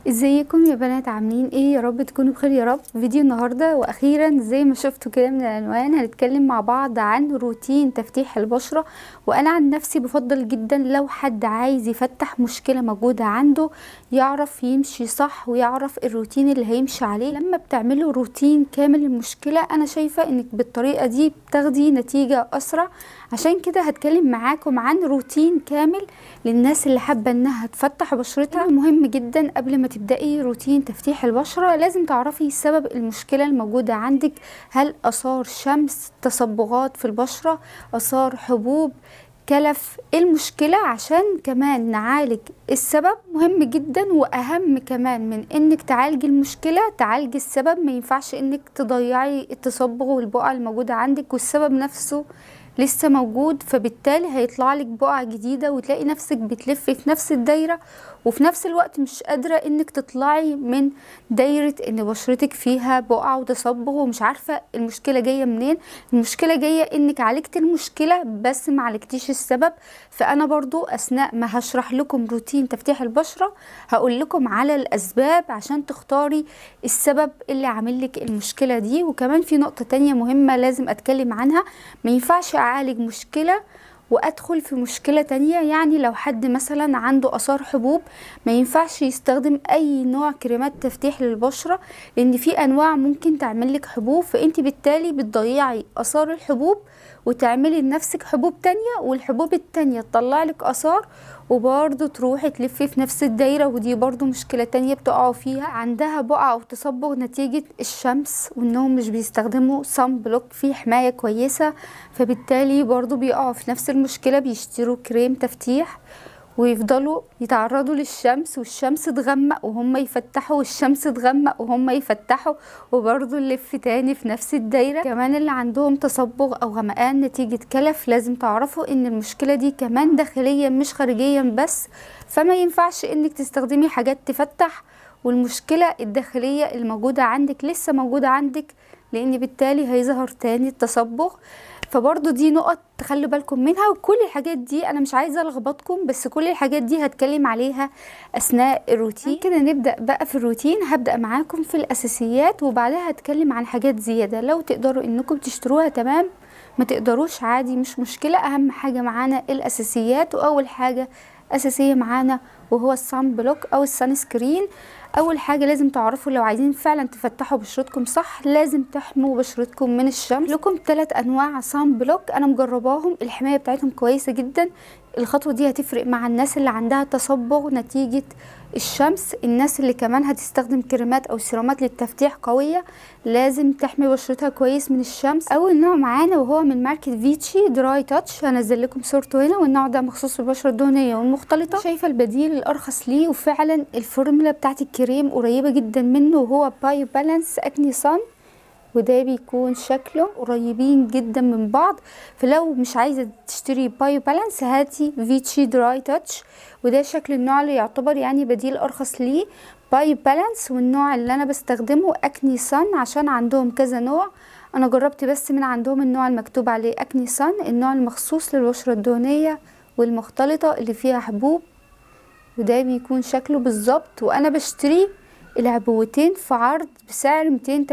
ازيكم يا بنات عاملين ايه يا رب تكونوا بخير يا رب فيديو النهارده واخيرا زي ما شفتوا كده من العنوان هنتكلم مع بعض عن روتين تفتيح البشره وانا عن نفسي بفضل جدا لو حد عايز يفتح مشكله موجوده عنده يعرف يمشي صح ويعرف الروتين اللي هيمشي عليه لما بتعملوا روتين كامل المشكله انا شايفه انك بالطريقه دي بتاخدي نتيجه اسرع عشان كده هتكلم معاكم عن روتين كامل للناس اللي حابه انها تفتح بشرتها مهم جدا قبل ما تبداي روتين تفتيح البشره لازم تعرفي سبب المشكله الموجوده عندك هل اثار شمس تصبغات في البشره اثار حبوب كلف المشكلة عشان كمان نعالج السبب مهم جدا واهم كمان من انك تعالجي المشكلة تعالجي السبب ما ينفعش انك تضيعي التصبغ والبقع الموجودة عندك والسبب نفسه لسه موجود فبالتالي هيطلع لك بقعة جديدة وتلاقي نفسك بتلفي في نفس الدايرة وفي نفس الوقت مش قادرة انك تطلعي من دايرة ان بشرتك فيها بقع وتصبغ ومش عارفة المشكلة جاية منين المشكلة جاية انك عالجت المشكلة بس ما عالجتيش السبب فانا برضو اثناء ما هشرح لكم روتين تفتيح البشرة هقول لكم على الاسباب عشان تختاري السبب اللي عامل لك المشكلة دي وكمان في نقطة تانية مهمة لازم اتكلم عنها ما ينفعش اعالج مشكلة وادخل في مشكلة تانية يعني لو حد مثلا عنده اثار حبوب ما ينفعش يستخدم اي نوع كريمات تفتيح للبشرة لان في انواع ممكن تعمل لك حبوب فانت بالتالي بتضيعي اثار الحبوب وتعملي لنفسك حبوب تانية والحبوب التانية تطلع لك اثار وبرضه تروحي تلفي في نفس الدايرة ودي برضه مشكلة تانية بتقعوا فيها عندها بقع او تصبغ نتيجة الشمس وانهم مش بيستخدموا صن بلوك فيه حماية كويسة فبالتالي برضه بيقعوا في نفس المشكلة بيشتروا كريم تفتيح ويفضلوا يتعرضوا للشمس والشمس تغمق وهم يفتحوا والشمس تغمق وهم يفتحوا وبرضه نلف تاني في نفس الدايرة كمان اللي عندهم تصبغ او غمقان نتيجة كلف لازم تعرفوا ان المشكلة دي كمان داخليا مش خارجيا بس فما ينفعش انك تستخدمي حاجات تفتح والمشكلة الداخلية الموجودة عندك لسه موجودة عندك لان بالتالي هيظهر تاني التصبغ فبرضه دي نقط تخلوا بالكم منها وكل الحاجات دي انا مش عايزه الخبطكم بس كل الحاجات دي هتكلم عليها اثناء الروتين كده نبدا بقى في الروتين هبدا معاكم في الاساسيات وبعدها هتكلم عن حاجات زياده لو تقدروا انكم تشتروها تمام ما تقدروش عادي مش مشكله اهم حاجه معانا الاساسيات واول حاجه اساسيه معانا وهو الصن بلوك او السان سكرين اول حاجه لازم تعرفوا لو عايزين فعلا تفتحوا بشرتكم صح لازم تحموا بشرتكم من الشمس لكم ثلاث انواع صن بلوك انا مجرباهم الحمايه بتاعتهم كويسه جدا الخطوه دي هتفرق مع الناس اللي عندها تصبغ نتيجه الشمس الناس اللي كمان هتستخدم كريمات او سيرامات للتفتيح قويه لازم تحمي بشرتها كويس من الشمس اول نوع معانا وهو من ماركه فيتشي دراي تاتش هنزل لكم صورته هنا والنوع ده مخصوص للبشره الدهنيه والمختلطه شايفه البديل الارخص ليه وفعلا الفورمولا بتاعت الكريم قريبه جدا منه وهو بايو بالانس اكني صن وده بيكون شكله قريبين جدا من بعض فلو مش عايزه تشتري بايو بالانس هاتي فيتشي دراي تاتش وده شكل النوع اللي يعتبر يعني بديل ارخص ليه بايو بالانس والنوع اللي انا بستخدمه اكني صن عشان عندهم كذا نوع انا جربت بس من عندهم النوع المكتوب عليه اكني صن النوع المخصوص للبشره الدهنيه والمختلطه اللي فيها حبوب وده بيكون شكله بالظبط وانا بشتريه العبوتين في عرض بسعر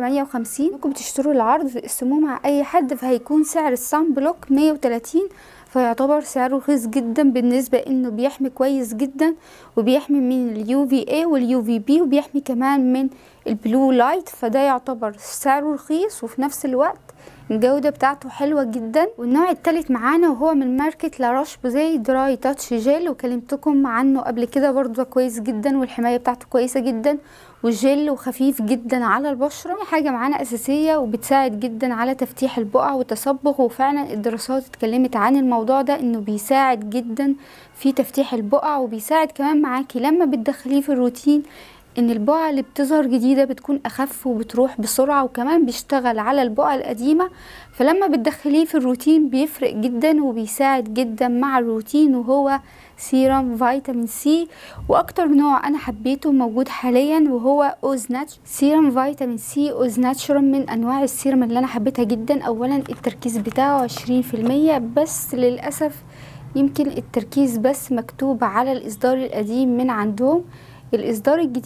258 ممكن تشتروا العرض تقسموه مع اي حد فهيكون سعر الصن بلوك 130 فيعتبر سعره رخيص جدا بالنسبة انه بيحمي كويس جدا وبيحمي من اليو في اي واليو في بي وبيحمي كمان من البلو لايت فده يعتبر سعره رخيص وفي نفس الوقت الجودة بتاعته حلوة جدا والنوع التالت معانا وهو من ماركة لاروش بوزي دراي تاتش جيل وكلمتكم عنه قبل كده برضه كويس جدا والحماية بتاعته كويسة جدا وجل وخفيف جدا على البشرة حاجة معانا أساسية وبتساعد جدا على تفتيح البقع والتصبغ وفعلا الدراسات اتكلمت عن الموضوع ده انه بيساعد جدا في تفتيح البقع وبيساعد كمان معاكي لما بتدخليه في الروتين ان البقع اللي بتظهر جديدة بتكون اخف وبتروح بسرعة وكمان بيشتغل على البقع القديمة فلما بتدخليه في الروتين بيفرق جدا وبيساعد جدا مع الروتين وهو سيرم فيتامين سي واكتر نوع انا حبيته موجود حاليا وهو اوز ناتش سيرم فيتامين سي اوز ناتشورال من انواع السيرم اللي انا حبيتها جدا اولا التركيز بتاعه عشرين في المية بس للاسف يمكن التركيز بس مكتوب على الاصدار القديم من عندهم الاصدار الجديد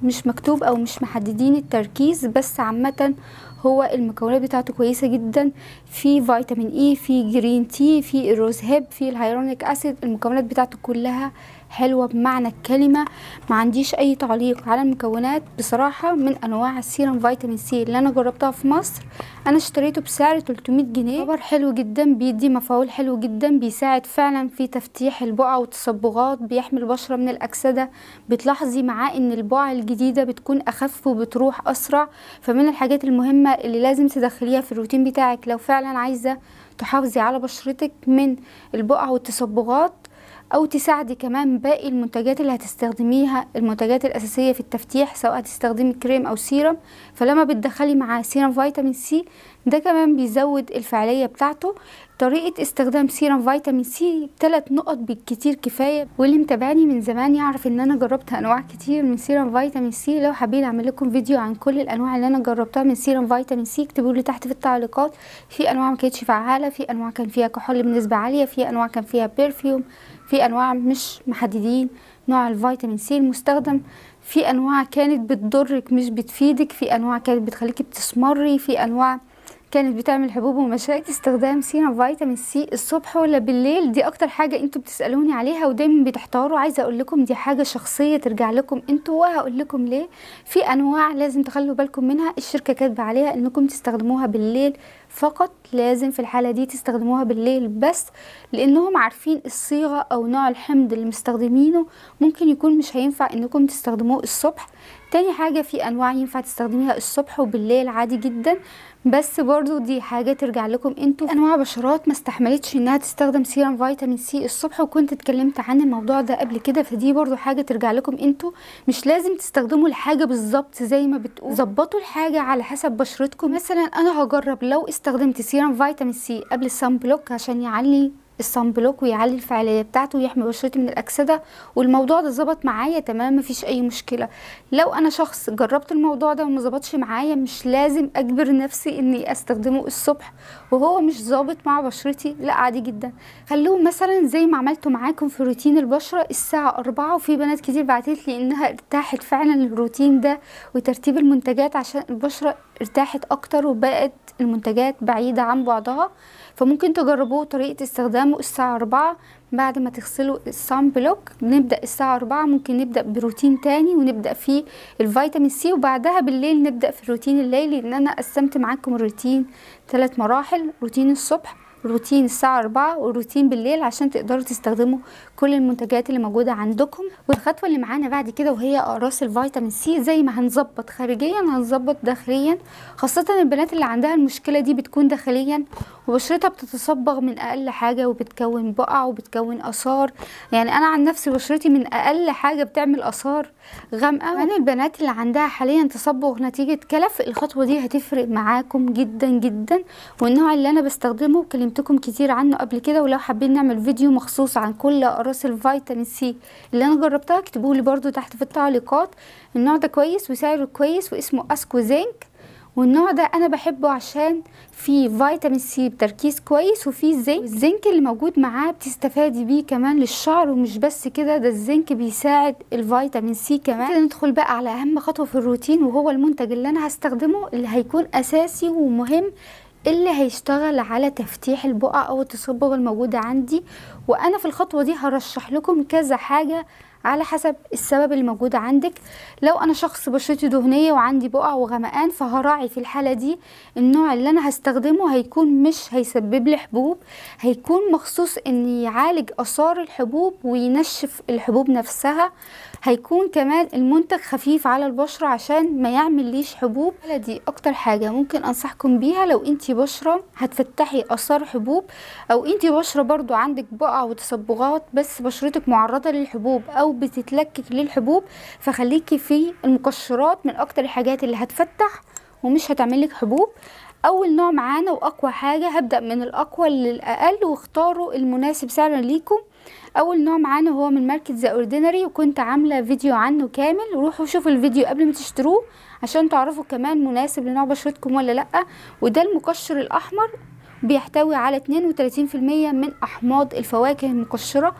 مش مكتوب او مش محددين التركيز بس عامة هو المكونات بتاعته كويسة جدا في فيتامين اي في جرين تي في الروز هيب في الهيرونيك اسيد المكونات بتاعته كلها حلوة بمعنى الكلمة ما عنديش اي تعليق على المكونات بصراحة من انواع السيرم فيتامين سي اللي انا جربتها في مصر انا اشتريته بسعر 300 جنيه خبر حلو جدا بيدي مفعول حلو جدا بيساعد فعلا في تفتيح البقع والتصبغات بيحمي البشرة من الاكسدة بتلاحظي معاه ان البقع الجديدة بتكون اخف وبتروح اسرع فمن الحاجات المهمة اللي لازم تدخليها في الروتين بتاعك لو فعلا عايزة تحافظي على بشرتك من البقع والتصبغات او تساعدي كمان باقي المنتجات اللي هتستخدميها المنتجات الاساسيه في التفتيح سواء هتستخدمي كريم او سيرم فلما بتدخلي معاه سيرم فيتامين سي ده كمان بيزود الفعاليه بتاعته طريقة استخدام سيرم فيتامين سي ثلاث نقط بالكتير كفاية واللي متابعني من زمان يعرف ان انا جربت انواع كتير من سيرم فيتامين سي لو حابين اعمل لكم فيديو عن كل الانواع اللي انا جربتها من سيرم فيتامين سي اكتبوا لي تحت في التعليقات في انواع ما كانتش فعالة في انواع كان فيها كحول بنسبة عالية في انواع كان فيها بيرفيوم في انواع مش محددين نوع الفيتامين سي المستخدم في انواع كانت بتضرك مش بتفيدك في انواع كانت بتخليكي بتسمري في انواع كانت بتعمل حبوب ومشاكل استخدام سيرم فيتامين سي الصبح ولا بالليل دي اكتر حاجه انتوا بتسالوني عليها ودايما بتحتاروا عايزه اقول لكم دي حاجه شخصيه ترجع لكم انتوا وهقول لكم ليه في انواع لازم تخلوا بالكم منها الشركه كاتبه عليها انكم تستخدموها بالليل فقط لازم في الحالة دي تستخدموها بالليل بس لانهم عارفين الصيغة او نوع الحمض اللي مستخدمينه ممكن يكون مش هينفع انكم تستخدموه الصبح تاني حاجة في انواع ينفع تستخدميها الصبح وبالليل عادي جدا بس برضو دي حاجة ترجع لكم انتوا انواع بشرات ما استحملتش انها تستخدم سيرم فيتامين سي الصبح وكنت اتكلمت عن الموضوع ده قبل كده فدي برضو حاجة ترجع لكم انتوا مش لازم تستخدموا الحاجة بالظبط زي ما بتقول ظبطوا الحاجة على حسب بشرتكم مثلا انا هجرب لو استخدمت سيرم فيتامين سي قبل السان بلوك عشان يعلي الصن بلوك ويعلي الفعاليه بتاعته ويحمي بشرتي من الاكسده والموضوع ده ظبط معايا تمام مفيش اي مشكله لو انا شخص جربت الموضوع ده وما ظبطش معايا مش لازم اجبر نفسي اني استخدمه الصبح وهو مش ظابط مع بشرتي لا عادي جدا خلوه مثلا زي ما عملته معاكم في روتين البشره الساعه أربعة وفي بنات كتير بعتت لي انها ارتاحت فعلا الروتين ده وترتيب المنتجات عشان البشره ارتاحت اكتر وبقت المنتجات بعيده عن بعضها فممكن تجربوه طريقة استخدامه الساعة أربعة بعد ما تغسلوا الصن بلوك نبدأ الساعة أربعة ممكن نبدأ بروتين تاني ونبدأ فيه الفيتامين سي وبعدها بالليل نبدأ في الروتين الليلي لأن أنا قسمت معاكم الروتين ثلاث مراحل روتين الصبح روتين الساعة أربعة وروتين بالليل عشان تقدروا تستخدموا كل المنتجات اللي موجودة عندكم والخطوة اللي معانا بعد كده وهي أقراص الفيتامين سي زي ما هنظبط خارجيا هنظبط داخليا خاصة البنات اللي عندها المشكلة دي بتكون داخليا وبشرتها بتتصبغ من أقل حاجة وبتكون بقع وبتكون آثار يعني أنا عن نفسي بشرتي من أقل حاجة بتعمل آثار غامقة يعني البنات اللي عندها حاليا تصبغ نتيجة كلف الخطوة دي هتفرق معاكم جدا جدا والنوع اللي أنا بستخدمه كلمتكم كتير عنه قبل كده ولو حابين نعمل فيديو مخصوص عن كل أقراص الفيتامين سي اللي أنا جربتها اكتبولي برضو تحت في التعليقات النوع ده كويس وسعره كويس واسمه أسكو زينك والنوع ده انا بحبه عشان فيه فيتامين سي بتركيز كويس وفيه زنك الزنك اللي موجود معاه بتستفادي بيه كمان للشعر ومش بس كده ده الزنك بيساعد الفيتامين سي كمان كده ندخل بقى على اهم خطوه في الروتين وهو المنتج اللي انا هستخدمه اللي هيكون اساسي ومهم اللي هيشتغل على تفتيح البقع او التصبغ الموجوده عندي وانا في الخطوه دي هرشح لكم كذا حاجه على حسب السبب اللي موجود عندك لو انا شخص بشرتي دهنيه وعندي بقع وغمقان فهراعي في الحاله دي النوع اللي انا هستخدمه هيكون مش هيسبب لي حبوب هيكون مخصوص ان يعالج اثار الحبوب وينشف الحبوب نفسها هيكون كمان المنتج خفيف على البشره عشان ما يعمل ليش حبوب دي اكتر حاجه ممكن انصحكم بيها لو انتي بشره هتفتحي اثار حبوب او انتي بشره برضو عندك بقع وتصبغات بس بشرتك معرضه للحبوب او بتتلكك للحبوب فخليكي في المقشرات من اكتر الحاجات اللي هتفتح ومش هتعملك حبوب اول نوع معانا واقوى حاجه هبدا من الاقوى للاقل واختاروا المناسب سعرا ليكم اول نوع معانا هو من ماركه ذا اوردينري وكنت عامله فيديو عنه كامل روحوا شوفوا الفيديو قبل ما تشتروه عشان تعرفوا كمان مناسب لنوع بشرتكم ولا لا وده المقشر الاحمر بيحتوي على 32% من احماض الفواكه المقشره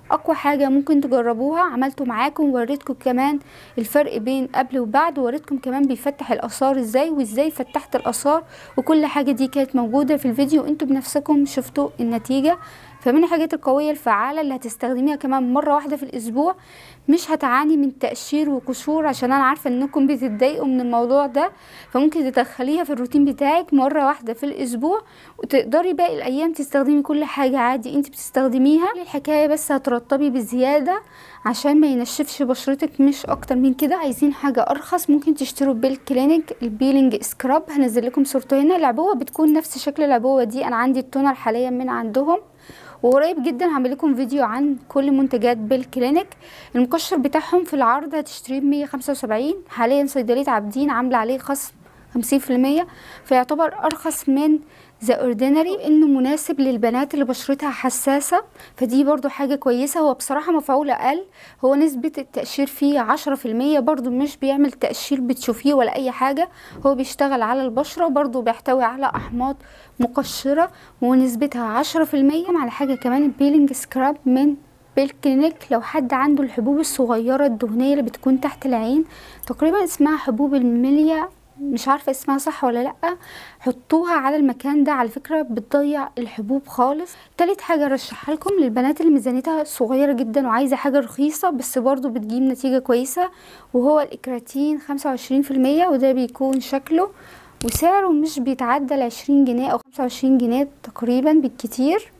اقوى حاجه ممكن تجربوها عملته معاكم ووريتكم كمان الفرق بين قبل وبعد ووريتكم كمان بيفتح الاثار ازاي وازاي فتحت الاثار وكل حاجه دي كانت موجوده في الفيديو انتوا بنفسكم شفتوا النتيجه فمن الحاجات القوية الفعالة اللي هتستخدميها كمان مرة واحدة في الأسبوع مش هتعاني من تقشير وقشور عشان أنا عارفة إنكم بتتضايقوا من الموضوع ده فممكن تدخليها في الروتين بتاعك مرة واحدة في الأسبوع وتقدري باقي الأيام تستخدمي كل حاجة عادي انت بتستخدميها الحكاية بس هترطبي بزيادة عشان ما ينشفش بشرتك مش اكتر من كده عايزين حاجة ارخص ممكن تشتروا بالكلينيك البيلينج سكراب هنزل لكم صورته هنا العبوة بتكون نفس شكل العبوة دي انا عندي التونر حاليا من عندهم وقريب جدا هعمل لكم فيديو عن كل منتجات بالكلينيك المقشر بتاعهم في العرض هتشتريه بمية خمسة وسبعين حاليا صيدلية عابدين عاملة عليه خصم خمسين في المية فيعتبر أرخص من ذا اوردينري انه مناسب للبنات اللي بشرتها حساسه فدي برضو حاجه كويسه هو بصراحه مفعول اقل هو نسبه التقشير فيه عشرة في المية برضو مش بيعمل تقشير بتشوفيه ولا اي حاجه هو بيشتغل على البشره برضو بيحتوي على احماض مقشره ونسبتها عشرة في المية على حاجه كمان البيلينج سكراب من بالكلينيك لو حد عنده الحبوب الصغيره الدهنيه اللي بتكون تحت العين تقريبا اسمها حبوب الميليا مش عارفه اسمها صح ولا لا حطوها على المكان ده على فكره بتضيع الحبوب خالص تالت حاجه رشحها لكم للبنات اللي ميزانيتها صغيره جدا وعايزه حاجه رخيصه بس برضو بتجيب نتيجه كويسه وهو الاكراتين خمسة وعشرين في المية وده بيكون شكله وسعره مش بيتعدى العشرين جنيه او خمسة وعشرين جنيه تقريبا بالكتير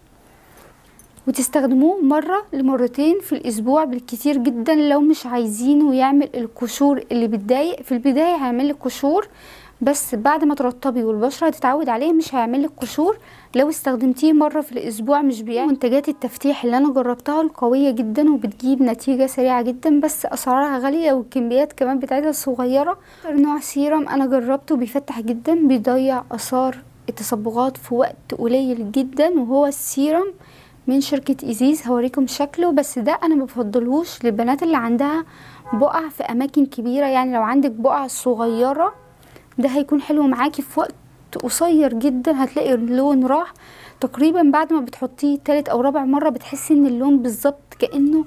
وتستخدموه مرة لمرتين في الأسبوع بالكتير جدا لو مش عايزينه يعمل القشور اللي بتضايق في البداية هيعمل لك قشور بس بعد ما ترطبي والبشرة تتعود عليه مش هيعمل لك قشور لو استخدمتيه مرة في الأسبوع مش بيعمل منتجات التفتيح اللي أنا جربتها القوية جدا وبتجيب نتيجة سريعة جدا بس أسعارها غالية والكميات كمان بتاعتها صغيرة نوع سيرم أنا جربته بيفتح جدا بيضيع آثار التصبغات في وقت قليل جدا وهو السيرم من شركة إيزيز هوريكم شكله بس ده أنا مبفضلهوش للبنات اللي عندها بقع في أماكن كبيرة يعني لو عندك بقع صغيرة ده هيكون حلو معاكي في وقت قصير جدا هتلاقي اللون راح تقريبا بعد ما بتحطيه تالت أو رابع مرة بتحسي إن اللون بالظبط كأنه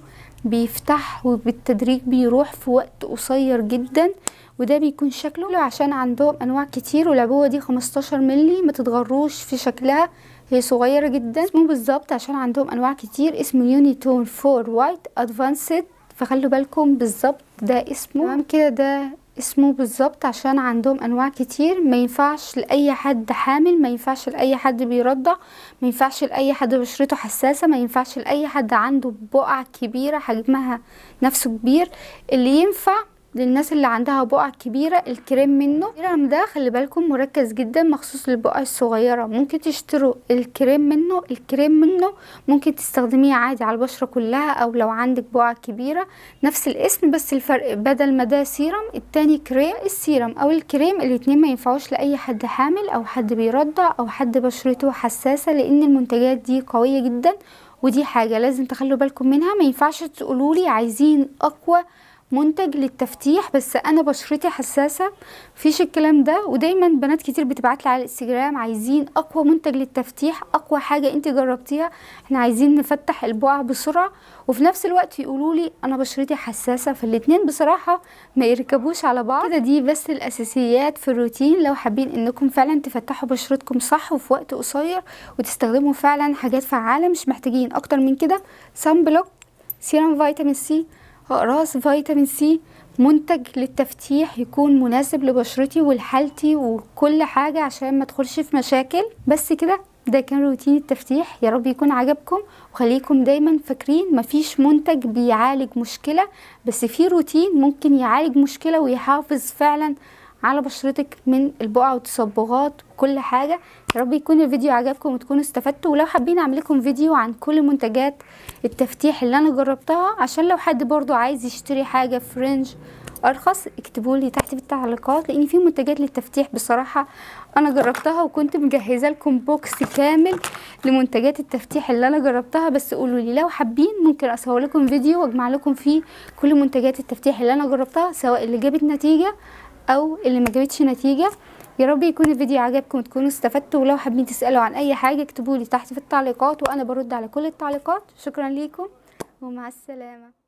بيفتح وبالتدريج بيروح في وقت قصير جدا وده بيكون شكله عشان عندهم انواع كتير والعبوه دي 15 ملي ما تتغروش في شكلها هي صغيرة جدا اسمه بالظبط عشان عندهم انواع كتير اسمه يونيتون فور وايت ادفانسد فخلوا بالكم بالظبط ده اسمه تمام كده ده اسمه بالظبط عشان عندهم انواع كتير ما ينفعش لاي حد حامل ما ينفعش لاي حد بيرضع ما ينفعش لاي حد بشرته حساسه ما ينفعش لاي حد عنده بقع كبيره حجمها نفسه كبير اللي ينفع للناس اللي عندها بقع كبيرة الكريم منه الكريم ده خلي بالكم مركز جدا مخصوص للبقع الصغيرة ممكن تشتروا الكريم منه الكريم منه ممكن تستخدميه عادي على البشرة كلها او لو عندك بقع كبيرة نفس الاسم بس الفرق بدل ما ده سيرم التاني كريم السيرم او الكريم الاتنين ما ينفعوش لاي حد حامل او حد بيرضع او حد بشرته حساسة لان المنتجات دي قوية جدا ودي حاجة لازم تخلوا بالكم منها ما ينفعش تقولولي عايزين اقوى منتج للتفتيح بس انا بشرتي حساسه مفيش الكلام ده ودايما بنات كتير بتبعت لي على الانستجرام عايزين اقوى منتج للتفتيح اقوى حاجه انت جربتيها احنا عايزين نفتح البقع بسرعه وفي نفس الوقت يقولوا لي انا بشرتي حساسه فالاتنين بصراحه ما يركبوش على بعض كده دي بس الاساسيات في الروتين لو حابين انكم فعلا تفتحوا بشرتكم صح وفي وقت قصير وتستخدموا فعلا حاجات فعاله مش محتاجين اكتر من كده سان بلوك سيرم فيتامين سي اقراص فيتامين سي منتج للتفتيح يكون مناسب لبشرتي ولحالتي وكل حاجة عشان ما ادخلش في مشاكل بس كده ده كان روتين التفتيح يا رب يكون عجبكم وخليكم دايما فاكرين مفيش منتج بيعالج مشكلة بس في روتين ممكن يعالج مشكلة ويحافظ فعلا على بشرتك من البقع والتصبغات وكل حاجه يا رب يكون الفيديو عجبكم وتكونوا استفدتوا ولو حابين اعمل لكم فيديو عن كل منتجات التفتيح اللي انا جربتها عشان لو حد برضو عايز يشتري حاجه في رينج ارخص اكتبوا لي تحت في التعليقات لان في منتجات للتفتيح بصراحه انا جربتها وكنت مجهزه لكم بوكس كامل لمنتجات التفتيح اللي انا جربتها بس قولوا لي لو حابين ممكن اصور لكم فيديو واجمع لكم فيه كل منتجات التفتيح اللي انا جربتها سواء اللي جابت نتيجه او اللي ما جابتش نتيجه يا رب يكون الفيديو عجبكم وتكونوا استفدتوا ولو حابين تسالوا عن اي حاجه اكتبوا لي تحت في التعليقات وانا برد على كل التعليقات شكرا ليكم ومع السلامه